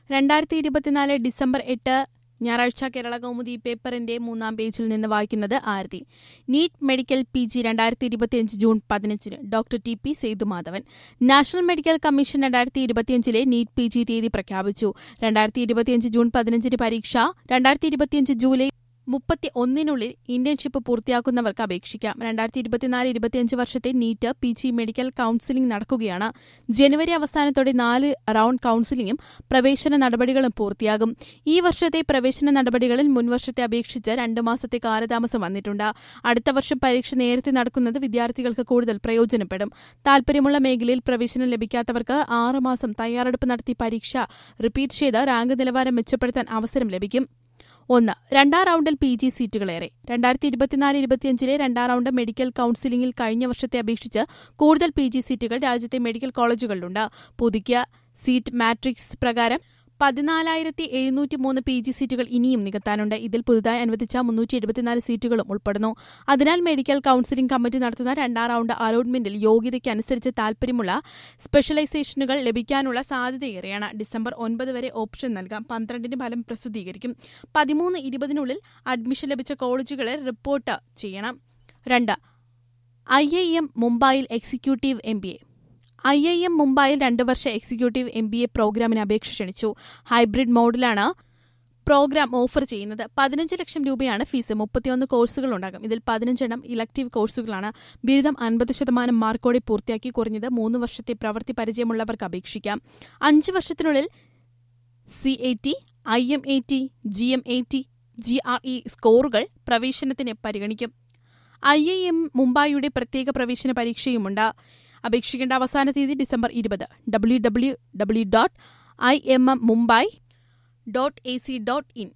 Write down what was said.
രണ്ടായിരത്തി ഇരുപത്തിനാല് ഡിസംബർ എട്ട് ഞായറാഴ്ച കേരള കൗമുദി പേപ്പറിന്റെ മൂന്നാം പേജിൽ നിന്ന് വായിക്കുന്നത് Arathi NEET medical P G രണ്ടായിരത്തി ഇരുപത്തിയഞ്ച് ജൂൺ പതിനഞ്ചിന് doctor T P Sethumadhavan National Medical Commission രണ്ടായിരത്തി ഇരുപത്തിയഞ്ചിലെ നീറ്റ് പി ജി തീയതി പ്രഖ്യാപിച്ചു രണ്ടായിരത്തി ഇരുപത്തിയഞ്ച് ജൂൺ പതിനഞ്ചിന് പരീക്ഷ രണ്ടായിരത്തി ഇരുപത്തിയഞ്ച് ജൂലൈ മുപ്പത്തി ഒന്നിനുള്ളിൽ ഇന്റേൺഷിപ്പ് പൂർത്തിയാക്കുന്നവർക്ക് അപേക്ഷിക്കാം രണ്ടായിരത്തി ഇരുപത്തിനാല് ഇരുപത്തിയഞ്ച് വർഷത്തെ NEET P G medical counselling നടക്കുകയാണ് ജനുവരി അവസാനത്തോടെ നാല് റൌണ്ട് കൌൺസിലിംഗും പ്രവേശന നടപടികളും പൂർത്തിയാകും ഈ വർഷത്തെ പ്രവേശന നടപടികളിൽ മുൻവർഷത്തെ അപേക്ഷിച്ച് രണ്ട് മാസത്തെ കാലതാമസം വന്നിട്ടുണ്ട് അടുത്ത വർഷം പരീക്ഷ നേരത്തെ നടക്കുന്നത് വിദ്യാർത്ഥികൾക്ക് കൂടുതൽ പ്രയോജനപ്പെടും താൽപര്യമുള്ള മേഖലയിൽ പ്രവേശനം ലഭിക്കാത്തവർക്ക് ആറ് മാസം തയ്യാറെടുപ്പ് നടത്തി പരീക്ഷ റിപ്പീറ്റ് ചെയ്ത് റാങ്ക് നിലവാരം മെച്ചപ്പെടുത്താൻ അവസരം ലഭിക്കും ഒന്ന് രണ്ടാം റൌണ്ടിൽ പി ജി സീറ്റുകളേറെ രണ്ടായിരത്തി ഇരുപത്തിനാല് ഇരുപത്തിയഞ്ചിലെ രണ്ടാം റൌണ്ട് മെഡിക്കൽ കൌൺസിലിംഗിൽ കഴിഞ്ഞ വർഷത്തെ അപേക്ഷിച്ച് കൂടുതൽ പി ജി സീറ്റുകൾ രാജ്യത്തെ മെഡിക്കൽ കോളേജുകളിലുണ്ട് പുതുക്കിയ സീറ്റ് മാട്രിക്സ് പ്രകാരം പതിനാലായിരത്തി എഴുന്നൂറ്റി മൂന്ന് പി ജി സീറ്റുകൾ ഇനിയും നികത്താനുണ്ട് ഇതിൽ പുതുതായി അനുവദിച്ച മുന്നൂറ്റി എഴുപത്തിനാല് സീറ്റുകളും ഉൾപ്പെടുന്നു അതിനാൽ മെഡിക്കൽ കൌൺസിലിംഗ് കമ്മിറ്റി നടത്തുന്ന രണ്ടാം റൌണ്ട് അലോട്ട്മെന്റിൽ യോഗ്യതയ്ക്കനുസരിച്ച് താൽപര്യമുള്ള സ്പെഷ്യലൈസേഷനുകൾ ലഭിക്കാനുള്ള സാധ്യതയേറെയാണ് ഡിസംബർ ഒൻപത് വരെ ഓപ്ഷൻ നൽകാം പന്ത്രണ്ടിന് ഫലം പ്രസിദ്ധീകരിക്കും പതിമൂന്ന് ഇരുപതിനുള്ളിൽ അഡ്മിഷൻ ലഭിച്ച കോളേജുകളെ റിപ്പോർട്ട് ചെയ്യണം രണ്ട് ഐ ഐ എം മുംബൈയിൽ executive M B A I I M മുംബൈയിൽ രണ്ട് വർഷ എക്സിക്യൂട്ടീവ് എം ബി എ പ്രോഗ്രാമിന് അപേക്ഷ ക്ഷണിച്ചു ഹൈബ്രിഡ് മോഡിലാണ് പ്രോഗ്രാം ഓഫർ ചെയ്യുന്നത് പതിനഞ്ച് ലക്ഷം രൂപയാണ് ഫീസ് മുപ്പത്തിയൊന്ന് കോഴ്സുകൾ ഉണ്ടാകും ഇതിൽ പതിനഞ്ചെണ്ണം ഇലക്ടീവ് കോഴ്സുകളാണ് ബിരുദം അൻപത് ശതമാനം മാർക്കോടെ പൂർത്തിയാക്കി കുറഞ്ഞത് മൂന്ന് വർഷത്തെ പ്രവൃത്തി പരിചയമുള്ളവർക്ക് അപേക്ഷിക്കാം അഞ്ച് വർഷത്തിനുള്ളിൽ C A T I M A T G M A T G R E സ്കോറുകൾ പ്രവേശനത്തിന് പരിഗണിക്കും ഐ ഐ എം മുംബൈയുടെ പ്രത്യേക പ്രവേശന പരീക്ഷയുമുണ്ട് അപേക്ഷിക്കേണ്ട അവസാന തീയതി ഡിസംബർ ഇരുപത് W W W dot I M M Mumbai dot A C dot in